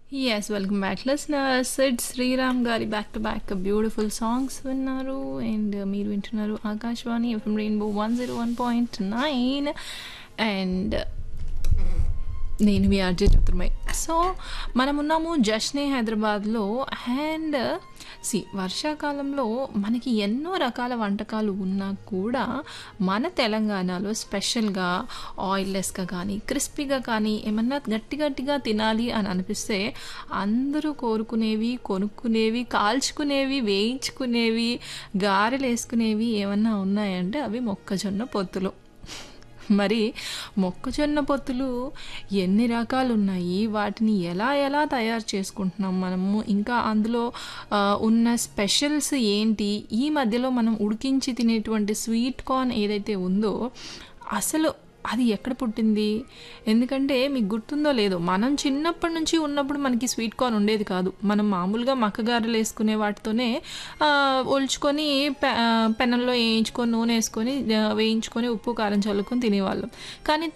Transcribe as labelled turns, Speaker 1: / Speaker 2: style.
Speaker 1: yes welcome back listeners Sid Sriram గారి back to back beautiful songs విన్నారు and మీరు వింటున్నారు Akashvani FM rainbow one zero one point nine and నేను మీ ఆర్జే చతుర్మయ్ సో మనం ఉన్నాము జష్నే హైదరాబాద్లో అండ్ సి వర్షాకాలంలో మనకి ఎన్నో రకాల వంటకాలు ఉన్నా కూడా మన తెలంగాణలో స్పెషల్గా ఆయిల్లెస్గా కానీ క్రిస్పీగా కానీ ఏమన్నా గట్టి గట్టిగా తినాలి అని అనిపిస్తే అందరూ కోరుకునేవి కొనుక్కునేవి కాల్చుకునేవి వేయించుకునేవి గారెలు వేసుకునేవి ఏమన్నా ఉన్నాయంటే అవి మొక్కజొన్న పొత్తులు మరి మొక్కజొన్న పొత్తులు ఎన్ని రకాలు ఉన్నాయి వాటిని ఎలా ఎలా తయారు చేసుకుంటున్నాం మనము ఇంకా అందులో ఆ, ఉన్న స్పెషల్స్ ఏంటి ఈ మధ్యలో మనం ఉడికించి తినేటువంటి స్వీట్ కార్న్ ఏదైతే ఉందో అసలు అది ఎక్కడ పుట్టింది ఎందుకంటే మీకు గుర్తుందో లేదో మనం చిన్నప్పటి నుంచి ఉన్నప్పుడు మనకి స్వీట్ కార్న్ ఉండేది కాదు మనం మామూలుగా మక్కగారెలు వేసుకునే వాటితోనే ఆ, ఒలుచుకొని పె ఆ, పెనంలో వేయించుకొని నూనె వేసుకొని ఆ, వేయించుకొని ఉప్పు కారం చల్లుకొని తినేవాళ్ళం కానీ